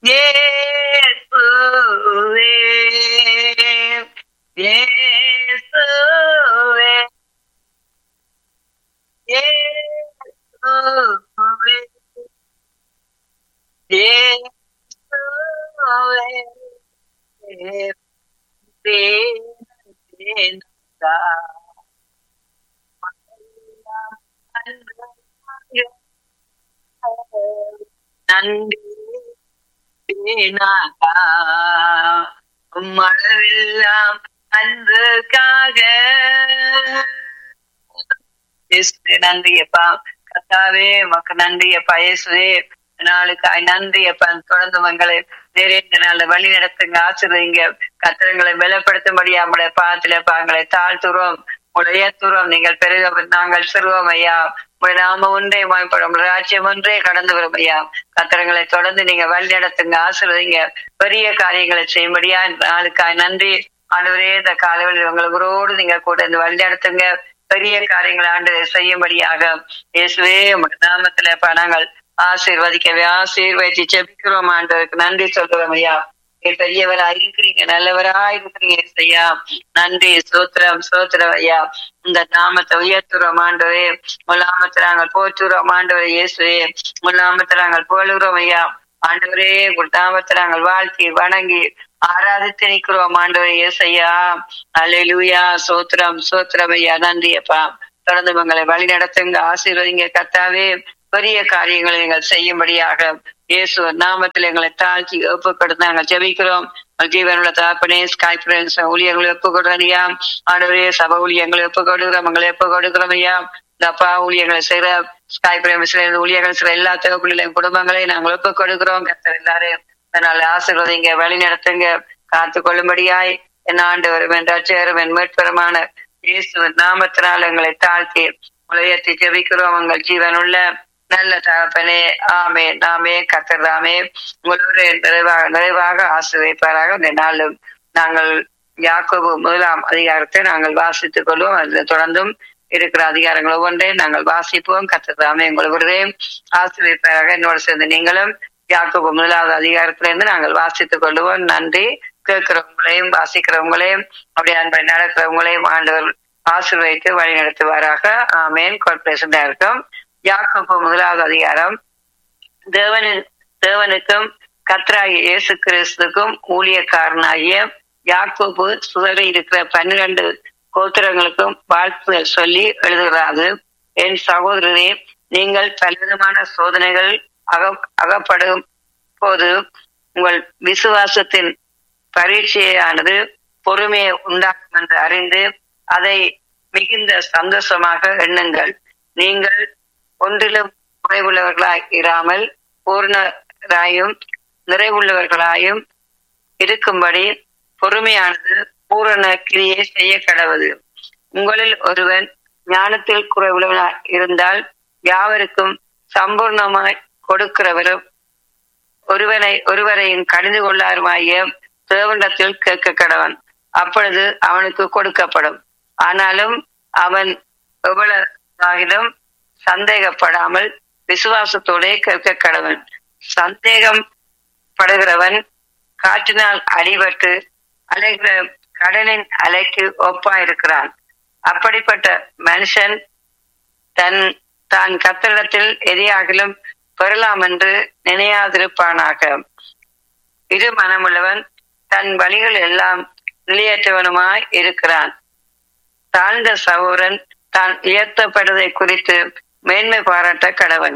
இயேசுவே இயேசுவே இயேசுவே இயேசுவே தேவனேனதா. நன்றி வீணாகா. உம்மளவெல்லாம் அன்புக்காக இயேசுவே, நன்றி அப்பா கத்தாவே மக்கு நன்றி அப்பா இயேசுவே நாளுக்காய் நன்றி அப்பா தொடர்ந்து மங்களை நிறைய நாள் வழி நடத்துங்க ஆசிர்வதிங்க கத்திரங்களை பலப்படுத்தும்படியா நம்முடைய பாத்துல பாங்களை தாழ்த்துறோம் உயர்த்துறோம் நீங்கள் பெருக நாங்கள் சிறுவோம் ஐயா உங்களுடைய நாம ஒன்றே மாய்ப்படும் ராஜ்யம் ஒன்றே கடந்து வரும் ஐயா கத்திரங்களை தொடர்ந்து நீங்க வழி நடத்துங்க ஆசிர்வதிங்க பெரிய காரியங்களை செய்யும்படியா இந்த நாளுக்காய் நன்றி ஆண்டவரே இந்த காலவெளியில் உங்களோடு நீங்க கூட இந்த வழி நடத்துங்க பெரிய காரியங்களை ஆண்டு செய்யும்படியாக இயேசுவே உமக்கு நாமத்துல இப்ப நாங்கள் ஆசீர்வதிக்கவே ஆசீர்வதிச்சு செபிக்கிறோம் ஆண்டவருக்கு நன்றி சொல்லுவோம் ஐயா நீங்க பெரியவரா இருக்கிறீங்க நல்லவரா இருக்கிறீங்க ஐயா நன்றி சோத்திரம் சோத்திரம் ஐயா இந்த நாமத்தை உயர்த்துறோம் ஆண்டவரே முலாமத்தை நாங்கள் போற்றுறோம் ஆண்டவரே இயேசுவே முலாமத்தை நாங்கள் போலுகிறோம் ஐயா ஆண்டவரே உங்கள் நாமத்தை நாங்கள் வாழ்த்தி வணங்கி ஆராதித்து நிற்கிறோம் ஆண்டவரே இயேசையா அல்லேலூயா சோத்திரம் சோத்திரம் ஐயா நன்றி அப்பா தொடர்ந்து உங்களை வழி நடத்துங்க ஆசீர்வதிங்க கத்தாவே பெரிய காரியங்களை நீங்கள் செய்யும்படியாக இயேசு நாமத்தில் எங்களை தாழ்த்தி ஒப்பு கொடுத்து நாங்கள் ஜெபிக்கிறோம் ஜீவனுள்ள தாப்பனே ஸ்கை ஃப்ரெண்ட்ஸ் ஊழியர்களை ஒப்பு கொடுறியா ஆண்டவரே சபை ஊழியங்களை ஒப்பு கொடுக்கிறோம் எங்களை ஒப்பு கொடுக்கிறோம் ஐயா இந்த அப்பா ஊழியர்களை செய்யற ஸ்கை பிரேமிஸ்ல ஊழியர்கள் செய்யற எல்லா தகவல்களையும் குடும்பங்களையும் நாங்கள் ஒப்பு கொடுக்கிறோம் கர்த்தர் எல்லாரும் அதனால ஆசீர்வதிங்க வழி நடத்துங்க காத்து கொள்ளும்படியாய் என் ஆண்டு வரும் என் ரட்சகரும் என் மீட்பெருமான இயேசுவின் நாமத்தினால் எங்களை தாழ்த்தி உலகத்தை ஜெபிக்கிறோம் உங்கள் ஜீவனுள்ள நல்ல தகப்பனே ஆமே நாமே கத்தர்தாமே உங்களோடு நிறைவாக நிறைவாக ஆசிரியப்பாராக இந்த நாளும் நாங்கள் யாக்கோபு முதலாம் அதிகாரத்தை நாங்கள் வாசித்துக் கொள்வோம் அதில் தொடர்ந்தும் இருக்கிற அதிகாரங்கள் ஒவ்வொன்றையும் நாங்கள் வாசிப்போம் கத்தர்தாமே உங்களோடே ஆசிரியப்பாராக என்னோட சேர்ந்து நீங்களும் யாக்கோபு முதலாவது அதிகாரத்திலிருந்து நாங்கள் வாசித்துக் கொள்வோம் நன்றி கேட்கிறவங்களையும் வாசிக்கிறவங்களையும் அப்படி அன்பை நடக்கிறவங்களையும் ஆண்டவர் ஆசீர்வதித்து வழி நடத்துவாராக ஆமேன் கார்பரேஷன் இருக்கும் யாக்கோப்பு முதலாவது அதிகாரம் தேவனின் தேவனுக்கும் கத்ராகி இயேசு கிறிஸ்துக்கும் ஊழியக்காரனாகிய யாக்கோபு சுதறி இருக்கிற பன்னிரண்டு கோத்திரங்களுக்கும் வாழ்த்துதல் சொல்லி எழுதுகிறாது என் சகோதரரே நீங்கள் பலவிதமான சோதனைகள் அக அகப்படும் போது உங்கள் விசுவாசத்தின் பரீட்சையானது பொறுமையை உண்டாக்கும் என்று அறிந்து அதை மிகுந்த சந்தோஷமாக எண்ணுங்கள் நீங்கள் ஒன்றிலும் குறைவுள்ளவர்களாய் இராமல் பூர்ணராயும் நிறைவுள்ளவர்களாயும் இருக்கும்படி பொறுமையானது பூரண கிரியை செய்ய கடவுது உங்களில் ஒருவன் ஞானத்தில் குறைவுள்ளவனாய் இருந்தால் யாவருக்கும் சம்பூர்ணமாய் கொடுக்கிறவரும் ஒருவனை ஒருவரையும் கடிந்து கொள்ளாருமாய தேவனிடத்தில் கேட்க கடவன் அப்பொழுது அவனுக்கு கொடுக்கப்படும் ஆனாலும் அவன் எவ்வளவாகிலும் சந்தேகப்படாமல் விசுவாசத்தோட கேட்க கடவன் சந்தேகம் படுகிறவன் காற்றினால் அடிபட்டு அலைகிற கடலின் அலைக்கு ஒப்பாயிருக்கிறான் அப்படிப்பட்ட மனுஷன் தன் தான் கத்தரிடத்தில் எதையாகிலும் பெறலாம் என்று நினையாதிருப்பானாக இரு மனமுள்ளவன் தன் வழிகள் எல்லாம் நிலையற்றவனுமாய் இருக்கிறான் தாழ்ந்த சகோதரன் தான் உயர்த்தப்படுவதை குறித்து மேன்மை பாராட்ட கடவன்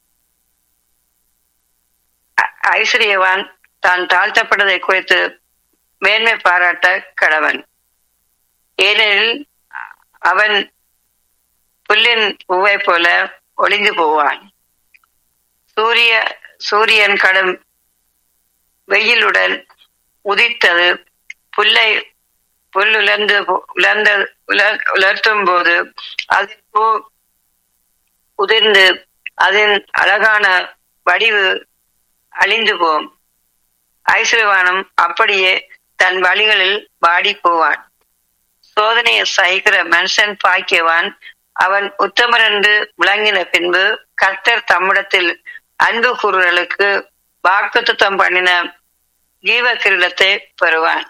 ஐஸ்வர்யவான் தான் தாழ்த்தப்படுவதை குறித்து மேன்மை பாராட்ட கடவன் ஏனெனில் அவன் புல்லின் பூவை போல ஒளிந்து போவான் சூரிய சூரியன் கடும் வெயிலுடன் உதித்தது புல்லை புல் உலர்ந்து உலர்ந்த உலர் உலர்த்தும் போது அதன் பூ உதிர்ந்து அதன் அழகான வடிவு அழிந்து போம் ஐஸ்வர்வானும் அப்படியே தன் வழிகளில் வாடி போவான் சோதனையை சகிக்கிற மனுஷன் பாக்கியவான் அவன் உத்தமர் என்று விளங்கின பின்பு கர்த்தர் தம்மிடத்தில் அன்பு கூறுதலுக்கு வாக்குத்தம் பண்ணின ஜீவ கிரீடத்தை பெறுவான்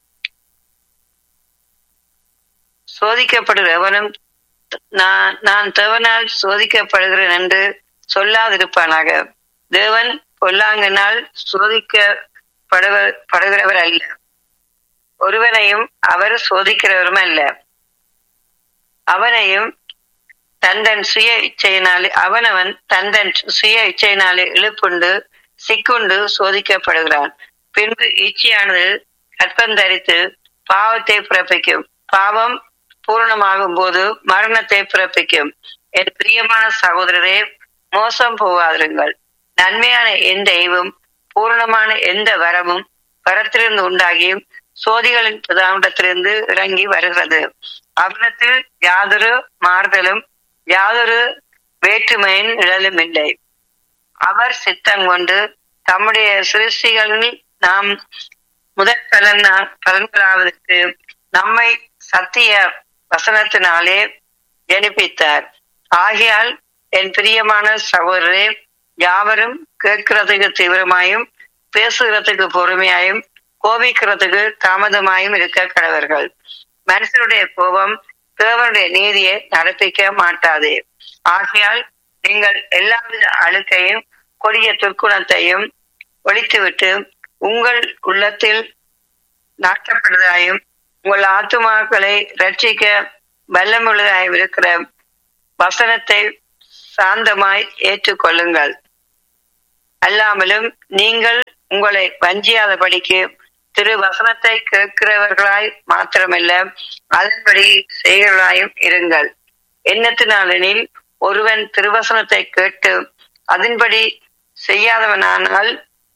சோதிக்கப்படுகிறவனும் நான் நான் தேவனால் சோதிக்கப்படுகிறேன் என்று சொல்லாதிருப்பானாக தேவன் பொல்லாங்கினால் சோதிக்கப்படுகிறவர் அல்ல ஒருவனையும் அவர் சோதிக்கிறவரும் அல்ல அவனையும் தந்தன் சுய இச்சையினாலே அவனவன் தந்தன் சுய இச்சையினாலே இழுப்புண்டு சிக்குண்டு சோதிக்கப்படுகிறான் பின்பு இச்சையானது கற்பம் தரித்து பாவத்தை பிறப்பிக்கும் பாவம் பூரணமாகும் போது மரணத்தை பிறப்பிக்கும் என் பிரியமான சகோதரரே மோசம் போகாதிருங்கள் நன்மையான எந்த தெய்வம் பூரணமான எந்த வரமும் வரத்திலிருந்து உண்டாகியும் சோதிகளின் பிரதானத்திலிருந்து இறங்கி வருகிறது அவனத்தில் யாதொரு மாறுதலும் யாதொரு வேற்றுமையின் நிழலும் இல்லை அவர் சித்தம் கொண்டு தம்முடைய சிருஷ்டிகளில் நாம் முதற் பலன் பலன்களாவதற்கு நம்மை சத்திய வசனத்தினாலே ஜனிப்பித்தார் ஆகையால் என் பிரியமான சகோதரரே யாவரும் கேட்கிறதுக்கு தீவிரமாயும் பேசுகிறதுக்கு பொறுமையாயும் கோபிக்கிறதுக்கு தாமதமாயும் இருக்க கடவர்கள் மனுஷனுடைய கோபம் தேவனுடைய நீதியை நடப்பிக்க மாட்டாது ஆகையால் நீங்கள் எல்லாவித அழுக்கையும் கொடிய துர்க்குணத்தையும் ஒழித்துவிட்டு உங்கள் உள்ளத்தில் நாட்டப்படுவதாயும் உங்கள் ஆத்துமாக்களை ரட்சிக்க வல்லமுள்ளதாயும் இருக்கிற வசனத்தை சாந்தமாய் ஏற்றுக்கொள்ளுங்கள் அல்லாமலும் நீங்கள் உங்களை வஞ்சியாதபடிக்கு திரு வசனத்தை கேட்கிறவர்களாய் மாத்திரமல்ல அதன்படி செய்கிறவர்களாயும் இருங்கள் எண்ணத்தினாலெனில் ஒருவன் திருவசனத்தை கேட்டு அதன்படி செய்யாதவனானால்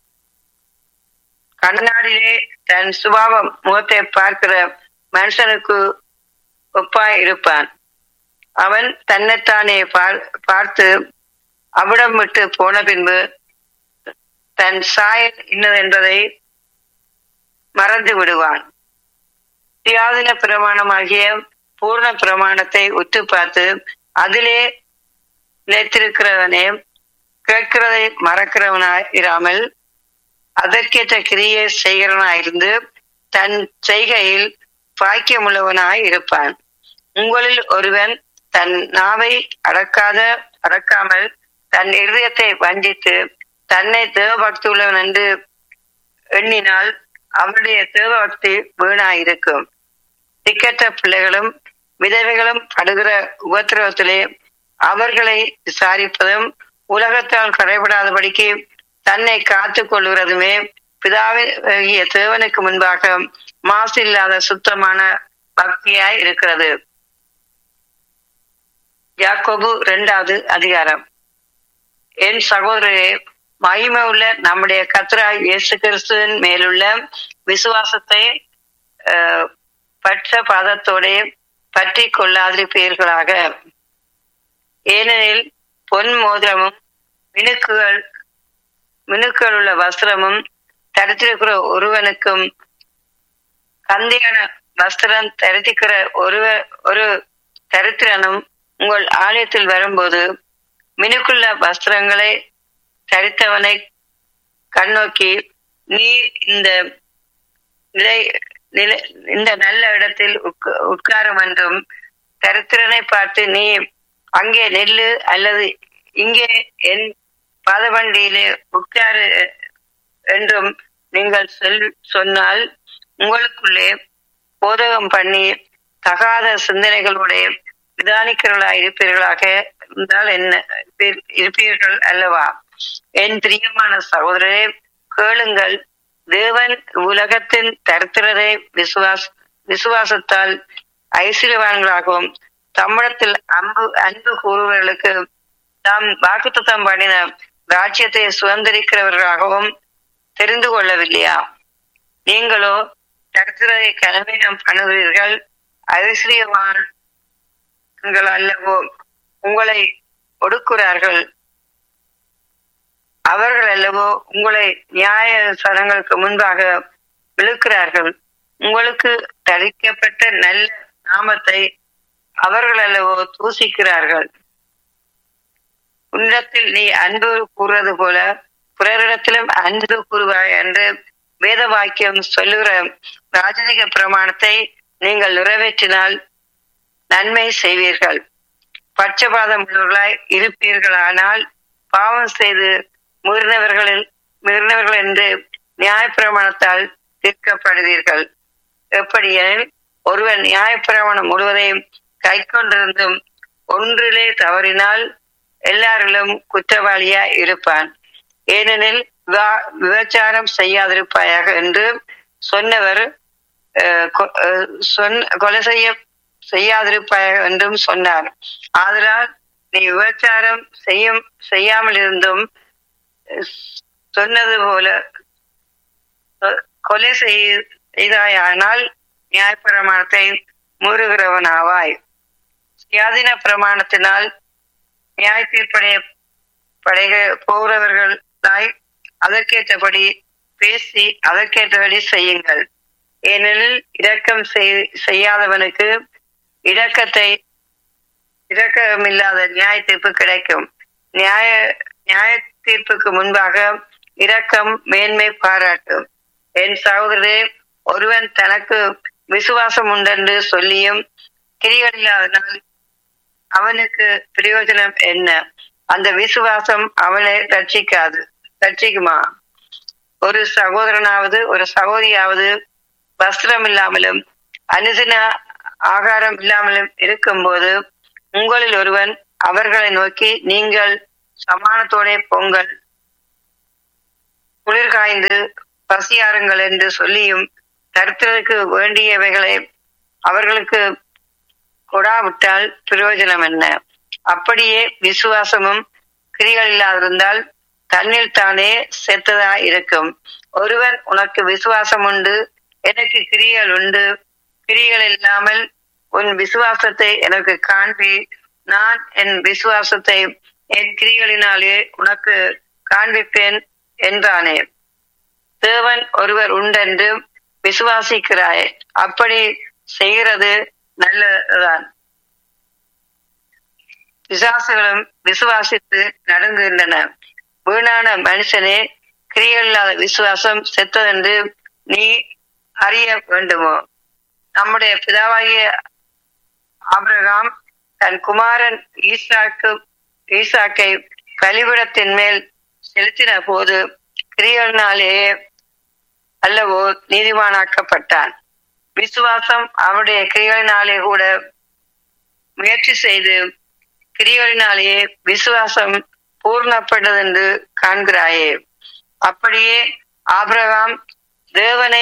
கண்ணாடியிலே தன் சுபாவம் முகத்தை பார்க்கிற மனுஷனுக்கு ஒப்பாய் இருப்பான் அவன் தன்னைத்தானே பார்த்து அவிடம் விட்டு போன பின்பு தன் சாயல் இன்னதென்பதை மறந்து விடுவான் சுயாதீன பிரமாணமாகிய பூர்ண பிரமாணத்தை உற்று பார்த்து அதிலே நிலைத்திருக்கிறவனே கேட்கிறதை மறக்கிறவனாய் இராமல் அதற்கேற்ற கிரியை செய்கிறவனாயிருந்து தன் செய்கையில் பாக்கியமுள்ளவனாய் இருப்பான் உங்களில் ஒருவன் தன் நாவை அடக்காத அடக்காமல் தன் இருதயத்தை வஞ்சித்து தன்னை தேவபக்தி உள்ளவன் என்று எண்ணினால் அவனுடைய தேவபக்தி வீணாயிருக்கும் திக்கற்ற பிள்ளைகளும் விதவைகளும் படுகிற உபத்திரவத்திலே அவர்களை விசாரிப்பதும் உலகத்தால் கடைபடாதபடிக்கு தன்னை காத்து கொள்கிறதுமே பிதாவிய தேவனுக்கு முன்பாக மாசு இல்லாத சுத்தமான பக்தியாய் இருக்கிறது யாக்கோபு இரண்டாவது அதிகாரம் என் சகோதரரே மகிமை உள்ள நம்முடைய கத்ராய் இயேசு கிறிஸ்துவின் மேலுள்ள விசுவாசத்தை பற்ற பாதத்தோட பற்றி கொள்ளாதிருப்பீர்களாக ஏனெனில் பொன் மோதிரமும் மினுக்குகள் மினுக்கள் உள்ள வஸ்திரமும் தரித்திருக்கிற ஒருவனுக்கும் கந்தியான வஸ்திரம் தரித்திக்கிற ஒருவ ஒரு தரித்திரனும் உங்கள் ஆலயத்தில் வரும்போது மினுக்குள்ள வஸ்திரங்களை தரித்தவனை கண்ணோக்கி நீர் இந்த நிலை நிலை இந்த நல்ல இடத்தில் உட்காரும் என்றும் தரித்திரனை பார்த்து நீ அங்கே நெல்லு அல்லது இங்கே என் பாதவண்டியிலே உட்காரு என்றும் நீங்கள் சொல் சொன்னால் உங்களுக்குள்ளே போதகம் பண்ணி தகாத சிந்தனைகளுடைய விதானிக்கிறவர்களாக இருப்பீர்களாக இருந்தால் என்ன இருப்பீர்கள் அல்லவா என் பிரியமான சகோதரரே கேளுங்கள் தேவன் உலகத்தின் தரித்திரரை விசுவாஸ் விசுவாசத்தால் ஐஸ்வர்யவான்களாகவும் தம்மிடத்தில் அன்பு அன்பு கூறுவர்களுக்கு தாம் வாக்குத்தம் பண்ணின ராஜ்யத்தை சுதந்திரிக்கிறவர்களாகவும் தெரிந்து கொள்ளவில்லையா நீங்களோ தரித்திரரை கனவீனம் பண்ணுகிறீர்கள் ஐஸ்வர்யவான்கள் அல்லவோ உங்களை ஒடுக்குறார்கள் அவர்கள் அல்லவோ உங்களை நியாய சரங்களுக்கு முன்பாக விழுக்கிறார்கள் உங்களுக்கு தரிக்கப்பட்ட நல்ல நாமத்தை அவர்கள் அல்லவோ தூசிக்கிறார்கள் உன்னிடத்தில் நீ அன்பு கூறுவது போல பிறரிடத்திலும் அன்பு கூறுவாய் என்று வேத வாக்கியம் சொல்லுகிற ராஜரிக பிரமாணத்தை நீங்கள் நிறைவேற்றினால் நன்மை செய்வீர்கள் பட்சபாதம் உள்ளவர்களாய் இருப்பீர்களானால் பாவம் செய்து மீறினவர்களில் மீறினவர்கள் என்று நியாயப்பிரமாணத்தால் தீர்க்கப்படுவீர்கள் எப்படியெனில் ஒருவன் நியாயப்பிரமாணம் முழுவதையும் கை கொண்டிருந்தும் ஒன்றிலே தவறினால் எல்லாரிலும் குற்றவாளியா இருப்பான் ஏனெனில் விவா- விபச்சாரம் செய்யாதிருப்பாயாக என்று சொன்னவர் அஹ், கொ- அஹ், சொன்ன கொலை செய்ய செய்யாதிருப்பாயாக என்றும் சொன்னார் ஆதலால் நீ விபச்சாரம் செய்யும் செய்யாமல் இருந்தும் அஹ், சொன்னது போல அஹ், கொலை செய்- செய்தாயானால் நியாயப்பிரமாணத்தை மீறுகிறவனாவாய் சுயாதீன பிரமாணத்தினால் நியாய தீர்ப்படைய படைக போகிறவர்களாய் அதற்கேற்றபடி பேசி அதற்கேற்றபடி செய்யுங்கள் ஏனெனில் இரக்கம் செய்- செய்யாதவனுக்கு இரக்கத்தை இரக்கமில்லாத நியாய தீர்ப்பு கிடைக்கும் நியாய நியாய தீர்ப்புக்கு முன்பாக இரக்கம் மேன்மை பாராட்டும் என் சகோதரரே ஒருவன் தனக்கு விசுவாசம் உண்டென்று சொல்லியும் கிரிகளில்லாதனால் அவனுக்கு பிரயோஜனம் என்ன அந்த விசுவாசம் அவனை ரட்சிக்காது ரட்சிக்குமா ஒரு சகோதரனாவது ஒரு சகோதரியாவது வஸ்திரம் இல்லாமலும் அனுதின ஆகாரம் இல்லாமலும் இருக்கும்போது உங்களில் ஒருவன் அவர்களை நோக்கி நீங்கள் சமானத்தோட பொங்கல் குளிர் காய்ந்து பசியாருங்கள் என்று சொல்லியும் கர்த்தருக்கு வேண்டியவைகளை அவர்களுக்கு கொடாவிட்டால் பிரயோஜனம் என்ன அப்படியே விசுவாசமும் கிரிகள் இல்லாதிருந்தால் தன்னில் தானே செத்ததா இருக்கும் ஒருவன் உனக்கு விசுவாசம் உண்டு எனக்கு கிரிகள் உண்டு கிரிகள் இல்லாமல் உன் விசுவாசத்தை எனக்கு காண்பி நான் என் விசுவாசத்தை என் கிரிகளினாலே உனக்கு காண்பிப்பேன் என்றானே தேவன் ஒருவர் உண்டென்று விசுவாசிக்கிறாய் அப்படி செய்கிறது நல்லதுதான் பிசாசுகளும் விசுவாசித்து நடுங்குகின்றன வீணான மனுஷனே கிரிகள் இல்லாத விசுவாசம் செத்ததென்று நீ அறிய வேண்டுமோ நம்முடைய பிதாவாகிய ஆபிரகாம் தன் குமாரன் ஈசாக்கு ஈசாக்கை பலிபிடத்தின் மேல் செலுத்தின போது கிரியலினாலேயே அல்லவோ நீதிமானாக்கப்பட்டான் விசுவாசம் அவருடைய கிரிகளினாலே கூட முயற்சி செய்து கிரிகளினாலேயே விசுவாசம் பூர்ணப்பட்டதென்று காண்கிறாயே அப்படியே ஆபிரகாம் தேவனை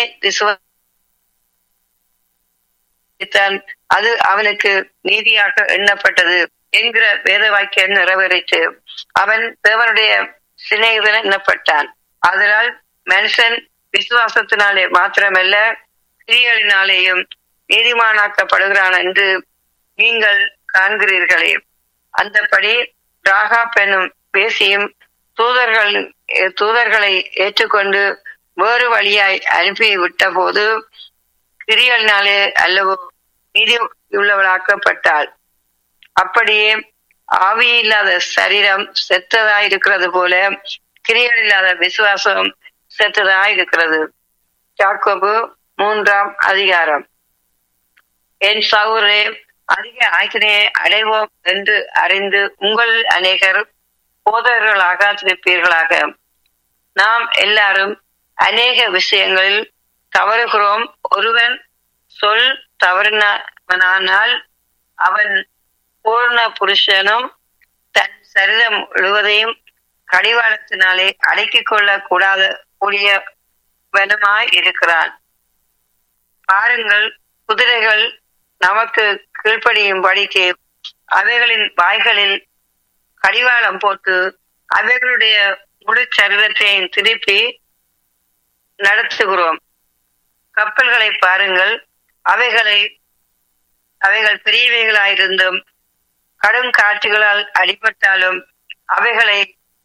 விசுவாசித்தான் அது அவனுக்கு நீதியாக எண்ணப்பட்டது என்கிற வேத வாக்கியம் நிறைவேறிற்று அவன் தேவனுடைய சிநேகிதன் எண்ணப்பட்டான் அதனால் மனுஷன் விசுவாசத்தினாலே மாத்திரமல்ல கிரியலினாலேயும் நீதிமானாக்கப்படுகிறான் என்று நீங்கள் காண்கிறீர்களே அந்தபடி ராகா பெண்ணும் பேசியும் தூதர்கள் தூதர்களை ஏற்றுக்கொண்டு வேறு வழியாய் அனுப்பி விட்ட போது கிரியலினாலே அல்லவோ நீதி உள்ளவளாக்கப்பட்டாள் அப்படியே ஆவி இல்லாத சரீரம் செத்ததா இருக்கிறது போல கிரியல் இல்லாத விசுவாசம் செத்ததா இருக்கிறது யாக்கோபு மூன்றாம் அதிகாரம் என் சகோதரே அதிக ஆக்கினையை அடைவோம் என்று அறிந்து உங்கள் அநேகர் போதகர்களாக திருப்பீர்களாக நாம் எல்லாரும் அநேக விஷயங்களில் தவறுகிறோம் ஒருவன் சொல் தவறினவனானால் அவன் பூர்ண புருஷனும் தன் சரிதம் முழுவதையும் கடிவாளத்தினாலே அடக்கிக் கொள்ள கூடாத கூடியவனுமாய் இருக்கிறான் பாருங்கள் குதிரைகள் நமக்கு கீழ்ப்படியும்படிக்கு அவைகளின் வாய்களில் கடிவாளம் போட்டு அவைகளுடைய முழு சரீரத்தையும் திருப்பி நடத்துகிறோம் கப்பல்களை பாருங்கள் அவைகளை அவைகள் பெரியவைகளாயிருந்தும் கடும் காற்றுகளால் அடிபட்டாலும் அவைகளை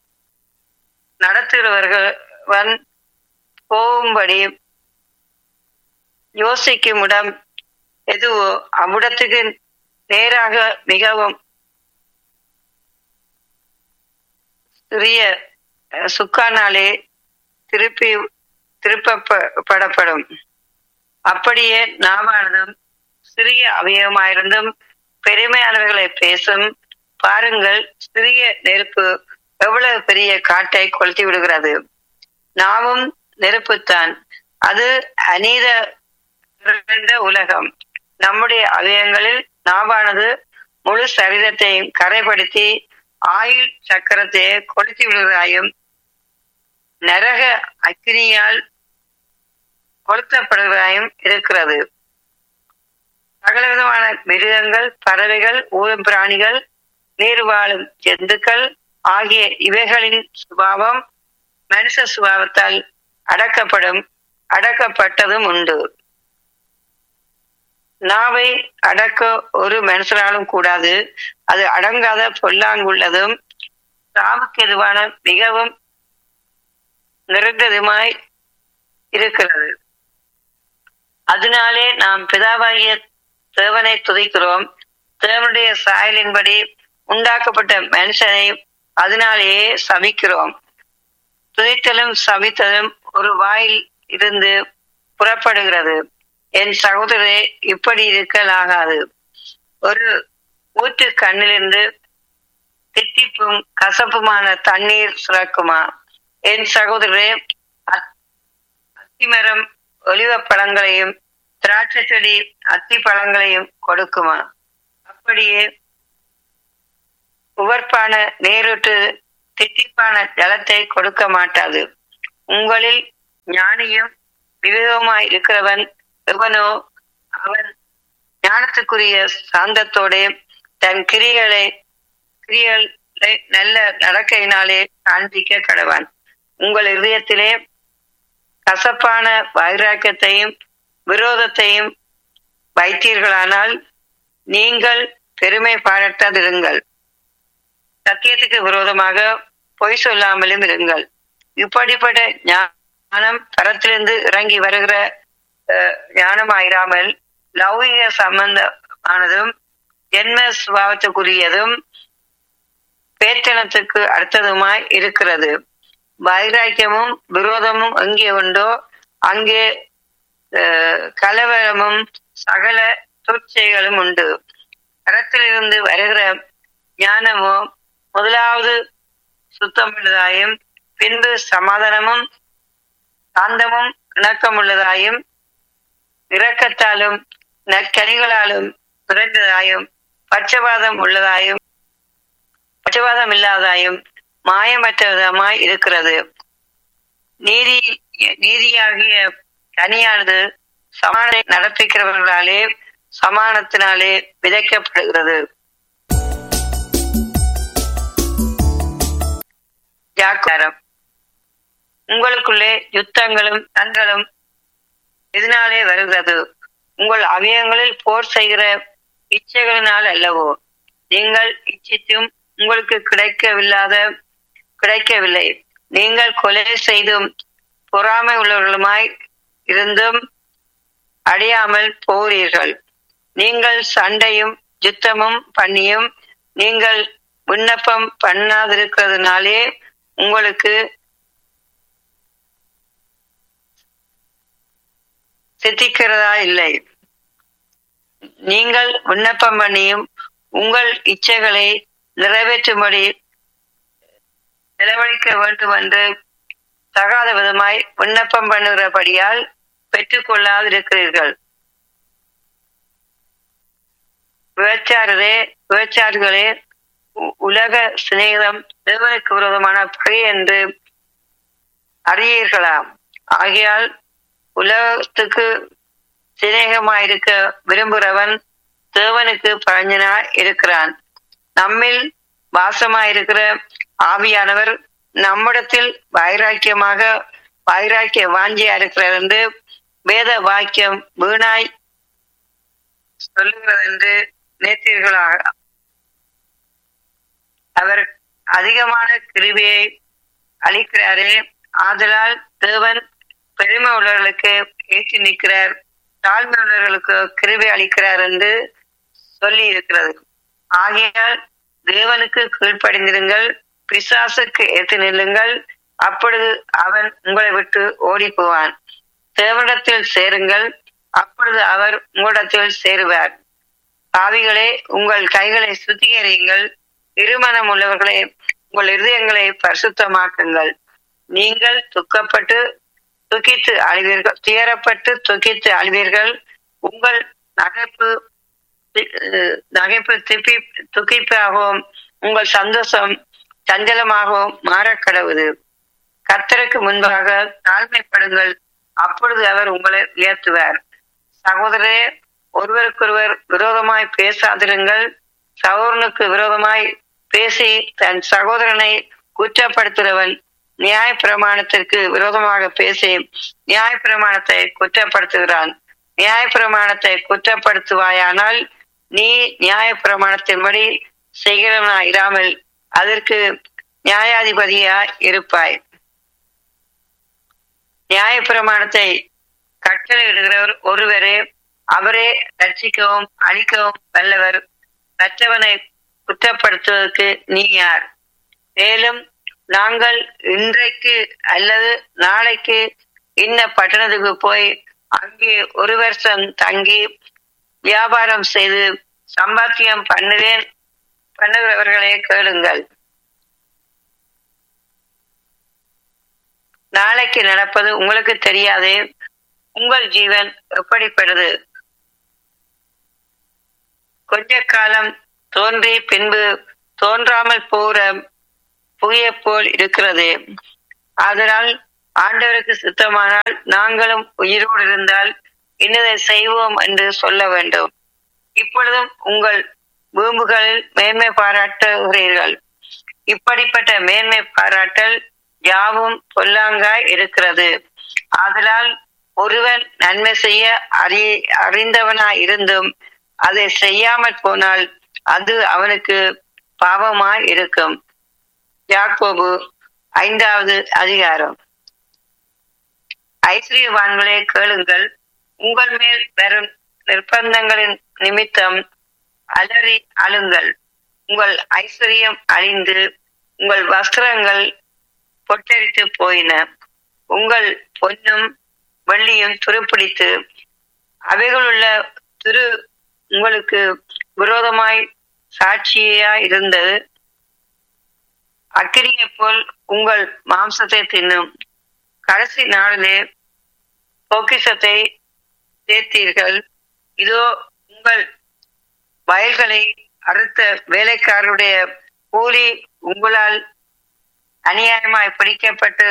நடத்துகிறவர்கள் போகும்படி யோசிக்கும் இடம் எதுவோ அவ்விடத்துக்கு நேராக மிகவும் சிறிய அஹ், சுக்கானாலே திருப்பி திருப்பப்படப்படும் அப்படியே நாவானதும் சிறிய அவயவமாயிருந்தும் பெருமையானவர்களை பேசும் பாருங்கள் சிறிய நெருப்பு எவ்வளவு பெரிய காட்டை கொளுத்தி விடுகிறது நாவும் நெருப்புத்தான் அது அநீத நிறைந்த உலகம் நம்முடைய அவயங்களில் நாவானது முழு சரீரத்தையும் கரைப்படுத்தி ஆயுள் சக்கரத்தை கொளுத்தி விடுவதாயும் நரக அக்னியால் கொளுத்தப்படுவதாயும் இருக்கிறது சகலவிதமான மிருகங்கள் பறவைகள் ஊரும் பிராணிகள் நீர் வாழும் ஜந்துக்கள் ஆகிய இவைகளின் சுபாவம் மனுஷ சுபாவத்தால் அடக்கப்படும் அடக்கப்பட்டதும் உண்டு நாவை அடக்க ஒரு மனுஷனாலும் கூடாது அது அடங்காத பொல்லாங்குள்ளதும் சாவுக்கு எதுவான மிகவும் நிறைந்ததுமாய் இருக்கிறது அதனாலே நாம் பிதாவாகிய தேவனை துதிக்கிறோம் தேவனுடைய சாயலின்படி உண்டாக்கப்பட்ட மனுஷனை அதனாலேயே சபிக்கிறோம் துதித்தலும் சபித்தலும் ஒரு வாயில் இருந்து புறப்படுகிறது என் சகோதரரே இப்படி இருக்கலாகாது ஒரு ஊற்று கண்ணிலிருந்து தித்திப்பும் கசப்புமான தண்ணீர் சுரக்குமா என் சகோதரரே அத்- அத்திமரம் ஒலிவ பழங்களையும் திராட்சை செடி அத்தி பழங்களையும் கொடுக்குமா அப்படியே உவர்ப்பான நீரூற்று தித்திப்பான ஜலத்தை கொடுக்க மாட்டாது உங்களில் ஞானியும் விவேகமாய் இருக்கிறவன் எவனோ அவன் ஞானத்துக்குரிய சாந்தத்தோட தன் கிரிகளை கிரியலை நல்ல நடக்கையினாலே காண்பிக்க கடவான் உங்கள் இதயத்திலே கசப்பான வைராக்கியத்தையும் விரோதத்தையும் வைத்தீர்களானால் நீங்கள் பெருமை பாராட்டாதிருங்கள் சத்தியத்துக்கு விரோதமாக பொய் சொல்லாமலும் இருங்கள் இப்படிப்பட்ட ஞானம் பரத்திலிருந்து இறங்கி வருகிற அஹ், ஞானமாயிராமல் லௌகிக சம்பந்தமானதும் ஜென்ம சுபாவத்துக்குரியதும் பேத்தனத்துக்கு அடுத்ததுமாய் இருக்கிறது வைராக்கியமும் விரோதமும் எங்கே உண்டோ அங்கே அஹ், கலவரமும் சகல துர்ச்சைகளும் உண்டு கரத்திலிருந்து வருகிற ஞானமோ முதலாவது சுத்தமுள்ளதாயும் பின்பு சமாதானமும் சாந்தமும் இணக்கமுள்ளதாயும் இரக்கத்தாலும் நற்கனிகளாலும் நிறைந்ததாயும் பட்சபாதம் உள்ளதாயும் பட்சபாதம் இல்லாதாயும் மாயமற்றதாய் இருக்கிறது நீதி நீதியாகிய கனியானது சமானத்தை நடப்பிக்கிறவர்களாலே சமானத்தினாலே விதைக்கப்படுகிறது ஜாக்காரம் உங்களுக்குள்ளே யுத்தங்களும் தங்களும் இதனாலே வருகிறது உங்கள் அவயங்களில் போர் செய்கிற இச்சைகளினால் அல்லவோ நீங்கள் இச்சித்தும் உங்களுக்கு கிடைக்கவில்லாத கிடைக்கவில்லை நீங்கள் கொலை செய்தும் பொறாமை உள்ளவர்களுமாய் இருந்தும் அடையாமல் போகிறீர்கள் நீங்கள் சண்டையும் யுத்தமும் பண்ணியும் நீங்கள் விண்ணப்பம் பண்ணாதிருக்கிறதுனாலே உங்களுக்கு சித்திக்கிறதா இல்லை நீங்கள் விண்ணப்பம் பண்ணியும் உங்கள் இச்சைகளை நிறைவேற்றும்படி செலவழிக்க வேண்டும் என்று தகாத விதமாய் விண்ணப்பம் பண்ணுகிறபடியால் பெற்றுக்கொள்ளாதிருக்கிறீர்கள் விபச்சாரரே விபச்சாரிகளே உ- உலக சிநேகிதம் தேவனுக்கு விரோதமான பகை என்று அறியீர்களா ஆகையால் உலகத்துக்கு சிநேகமாயிருக்க விரும்புகிறவன் தேவனுக்கு பழஞ்சனா இருக்கிறான் நம்மில் வாசமாயிருக்கிற ஆவியானவர் நம்மிடத்தில் வைராக்கியமாக வைராக்கிய வாஞ்சியா இருக்கிறார் என்று வேத வாக்கியம் வீணாய் சொல்லுகிறது என்று நேற்றீர்களாக அவர் அதிகமான கிருபியை அளிக்கிறாரே ஆதலால் தேவன் பெருமை உள்ளவர்களுக்கு ஏற்றி நிற்கிறார் தாழ்மை உள்ளவர்களுக்கு கிருபை அளிக்கிறார் என்று சொல்லி இருக்கிறது ஆகையால் தேவனுக்கு கீழ்ப்படிந்திருங்கள் பிசாசுக்கு ஏற்று நில்லுங்கள் அப்பொழுது அவன் உங்களை விட்டு ஓடி போவான் தேவனிடத்தில் சேருங்கள் அப்பொழுது அவர் உங்களிடத்தில் சேருவார் பாவிகளே உங்கள் கைகளை சுத்திகரியுங்கள் இருமனம் உள்ளவர்களே உங்கள் இருதயங்களை பரிசுத்தமாக்குங்கள் நீங்கள் துக்கப்பட்டு துக்கித்து அழிவீர்கள் துயரப்பட்டு துக்கித்து அழிவீர்கள் உங்கள் நகைப்பு நகைப்பு திப்பி துக்கிப்பாகவும் உங்கள் சந்தோஷம் சஞ்சலமாகவும் மாறக்கடவுது கத்தருக்கு முன்பாக தாழ்மைப்படுங்கள் அப்பொழுது அவர் உங்களை உயர்த்துவார் சகோதரரே ஒருவருக்கொருவர் விரோதமாய் பேசாதிருங்கள் சகோதரனுக்கு விரோதமாய் பேசி தன் சகோதரனை குற்றப்படுத்துகிறவன் நியாய பிரமாணத்திற்கு விரோதமாக பேசி நியாய பிரமாணத்தை குற்றப்படுத்துகிறான் நியாய பிரமாணத்தை குற்றப்படுத்துவாயானால் நீ நியாய பிரமாணத்தின்படி செய்கிறவனா இராமல் அதற்கு நியாயாதிபதியா இருப்பாய் நியாய பிரமாணத்தை கட்டளையிடுகிறவர் ஒருவரே அவரே ரட்சிக்கவும் அழிக்கவும் வல்லவர் மற்றவனை குற்றப்படுத்துவதற்கு நீ யார் மேலும் நாங்கள் இன்றைக்கு அல்லது நாளைக்கு இன்ன பட்டணத்துக்கு போய் அங்கே ஒரு வருஷம் தங்கி வியாபாரம் செய்து சம்பாத்தியம் பண்ணுவேன் பண்ணுகிறவர்களே கேளுங்கள் நாளைக்கு நடப்பது உங்களுக்கு தெரியாதே உங்கள் ஜீவன் எப்படிப்படுது கொஞ்ச காலம் தோன்றி பின்பு தோன்றாமல் போற புகைய போல் இருக்கிறது அதனால் ஆண்டவருக்கு சுத்தமானால் நாங்களும் உயிரோடு இருந்தால் இன்னதை செய்வோம் என்று சொல்ல வேண்டும் இப்பொழுதும் உங்கள் பூம்புகளில் மேன்மை பாராட்டுகிறீர்கள் இப்படிப்பட்ட மேன்மை பாராட்டல் யாவும் பொல்லாங்காய் இருக்கிறது ஆதலால் ஒருவன் நன்மை செய்ய அறி அறிந்தவனாய் இருந்தும் அதை செய்யாமல் போனால் அது அவனுக்கு பாவமாய் இருக்கும் யாக்கோபு ஐந்தாவது அதிகாரம் ஐஸ்வர்யவான்களே கேளுங்கள் உங்கள் மேல் வரும் நிர்பந்தங்களின் நிமித்தம் அலறி அழுங்கள் உங்கள் ஐஸ்வர்யம் அழிந்து உங்கள் வஸ்திரங்கள் பொட்டரித்து போயின உங்கள் பொன்னும் வெள்ளியும் துருப்பிடித்து அவைகளுள்ள திரு உங்களுக்கு விரோதமாய் சாட்சியா இருந்தது அக்கிரியை போல் உங்கள் மாம்சத்தை தின்னும் கடைசி நாளிலே பொக்கிசத்தை சேர்த்தீர்கள் இதோ உங்கள் வயல்களை அறுத்த வேலைக்காரருடைய கூலி உங்களால் அநியாயமாய் பிடிக்கப்பட்டு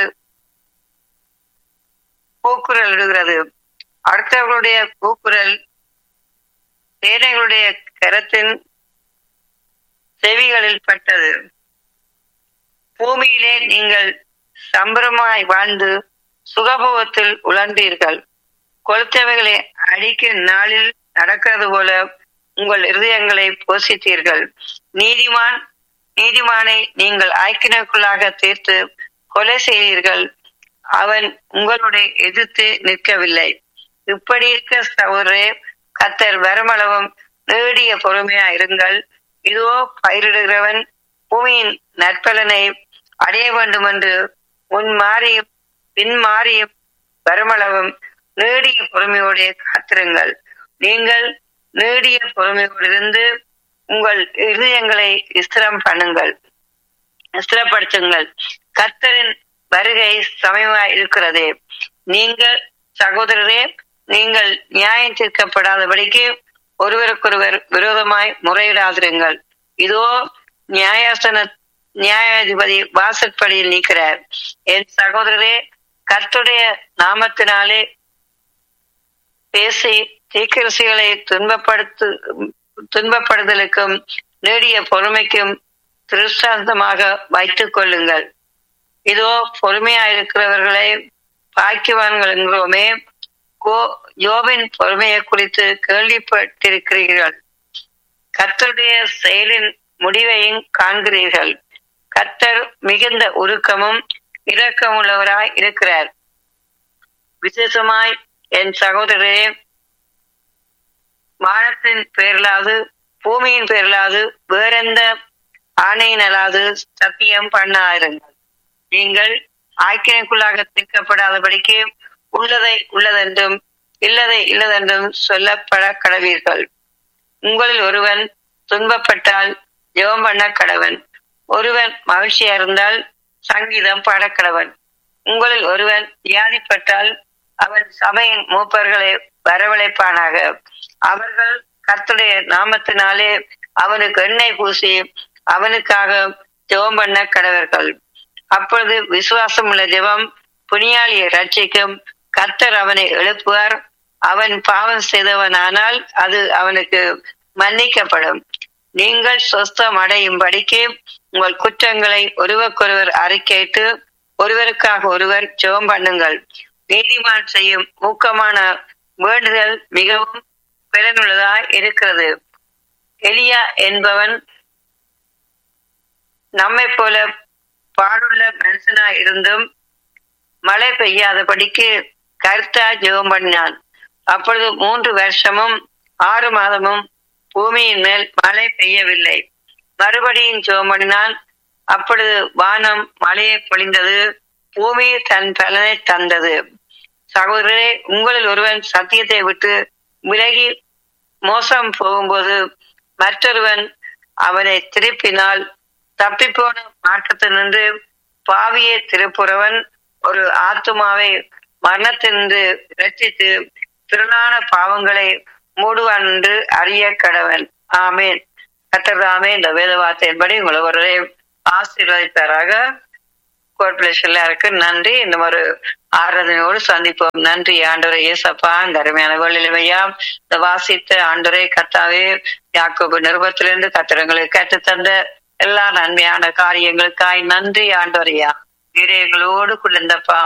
கூக்குரல் இடுகிறது அடுத்தவர்களுடைய கூக்குரல் சேனைகளுடைய கரத்தின் செவிகளில் பட்டது பூமியிலே நீங்கள் சம்பரமாய் வாழ்ந்து சுகபோகத்தில் உழந்தீர்கள் கொளுத்தவைகளை அடிக்கும் நாளில் நடக்கிறது போல உங்கள் இருதயங்களை போஷித்தீர்கள் நீதிமான் நீதிமானை நீங்கள் ஆக்கினக்குள்ளாக தீர்த்து கொலை செய்தீர்கள் அவன் உங்களுடைய எதிர்த்து நிற்கவில்லை இப்படி இருக்க சகோதரே கத்தர் வரமளவும் நேடிய பொறுமையா இருங்கள் இதோ பயிரிடுகிறவன் பூமியின் நற்பலனை அடைய வேண்டும் என்று முன் மாறியும் பின் மாறியும் வருமளவும் நேடிய பொறுமையோடைய காத்திருங்கள் நீங்கள் நேடிய பொறுமையோடு இருந்து உங்கள் இருதயங்களை ஸ்திரம் பண்ணுங்கள் ஸ்திரப்படுத்துங்கள் கத்தரின் வருகை சமயமாய் இருக்கிறது நீங்கள் சகோதரரே நீங்கள் நியாயம் தீர்க்கப்படாதபடிக்கு ஒருவருக்கொருவர் விரோதமாய் முறையிடாதிருங்கள் இதோ நியாயாசன நியாயாதிபதி வாசற்படியில் நிற்கிறார் என் சகோதரரே கர்த்துடைய நாமத்தினாலே பேசி தீக்கிரசிகளை துன்பப்படுத்து துன்பப்படுதலுக்கும் நேடிய பொறுமைக்கும் திருஷ்டாந்தமாக வைத்துக் கொள்ளுங்கள் இதோ பொறுமையா இருக்கிறவர்களை பாக்கியவான்கள் என்கிறோமே கோ யோபின் பொறுமையை குறித்து கேள்விப்பட்டிருக்கிறீர்கள் கத்தருடைய செயலின் முடிவையும் காண்கிறீர்கள் கத்தர் மிகுந்த உருக்கமும் இரக்கமுள்ளவராய் இருக்கிறார் விசேஷமாய் என் சகோதரரே வானத்தின் பேரலாது பூமியின் பேரலாது வேறெந்த ஆணையினலாது சத்தியம் பண்ணாருங்கள் நீங்கள் ஆக்கினைக்குள்ளாக திக்கப்படாதபடிக்கு உள்ளதை உள்ளதென்றும் இல்லதை இல்லதென்றும் சொல்லப்பட கடவீர்கள் உங்களில் ஒருவன் துன்பப்பட்டால் ஜெபம் பண்ண கடவன் ஒருவன் மகிழ்ச்சியா இருந்தால் சங்கீதம் பாடக்கடவன் உங்களில் ஒருவன் வியாதிப்பட்டால் அவன் சபையின் மூப்பர்களை வரவழைப்பானாக அவர்கள் கர்த்தருடைய நாமத்தினாலே அவனுக்கு எண்ணெய் பூசி அவனுக்காக ஜெபம் பண்ண கடவர்கள் அப்பொழுது விசுவாசம் உள்ள ஜெபம் புனியாளியை ரட்சிக்கும் கர்த்தர் அவனை எழுப்புவார் அவன் பாவம் செய்தவனானால் அது அவனுக்கு மன்னிக்கப்படும் நீங்கள் சொஸ்தம் அடையும்படிக்கு உங்கள் குற்றங்களை ஒருவருக்கொருவர் அறிக்கையிட்டு ஒருவருக்காக ஒருவர் ஜெபம் பண்ணுங்கள் நீதிமான் செய்யும் ஊக்கமான வேண்டுதல் மிகவும் பலனுள்ளதாய் இருக்கிறது எலியா என்பவன் நம்மை போல பாடுள்ள மனுஷனா இருந்தும் மழை பெய்யாதபடிக்கு கருத்தா ஜெபம் பண்ணினான் அப்பொழுது மூன்று வருஷமும் ஆறு மாதமும் பூமியின் மேல் மழை பெய்யவில்லை மறுபடியும் ஜெபம் பண்ணினான் அப்பொழுது வானம் மழையை பொழிந்தது பூமி தன் பலனை தந்தது சகோதரரே உங்களில் ஒருவன் சத்தியத்தை விட்டு விலகி மோசம் போகும்போது மற்றொருவன் அவனை திருப்பினால் தப்பிப்போன மார்க்கத்தினின்று பாவியை திருப்புறவன் ஒரு ஆத்துமாவை மரணத்தினின்று ரட்சித்து திரளான பாவங்களை மூடுவான் என்று அறிய கடவன் ஆமேன் கத்தர்தாமே இந்த வேத வார்த்தையின்படி உங்களை ஒரு ஆசீர்வதிப்பாராக கோர்பரேஷன்ல இருக்கு நன்றி இந்த ஒரு ஆராதனையோடு சந்திப்போம் நன்றி ஆண்டவரை ஏசப்பா இந்த அருமையான வேலையிலுமையா இந்த வாசித்த ஆண்டவரை கத்தாவே யாக்கோபு நிருபத்திலிருந்து கத்திரங்களுக்கு கற்றுத்தந்த எல்லா நன்மையான காரியங்களுக்காய் நன்றி ஆண்டவரையா வீரங்களோடு குளிர்ந்தப்பா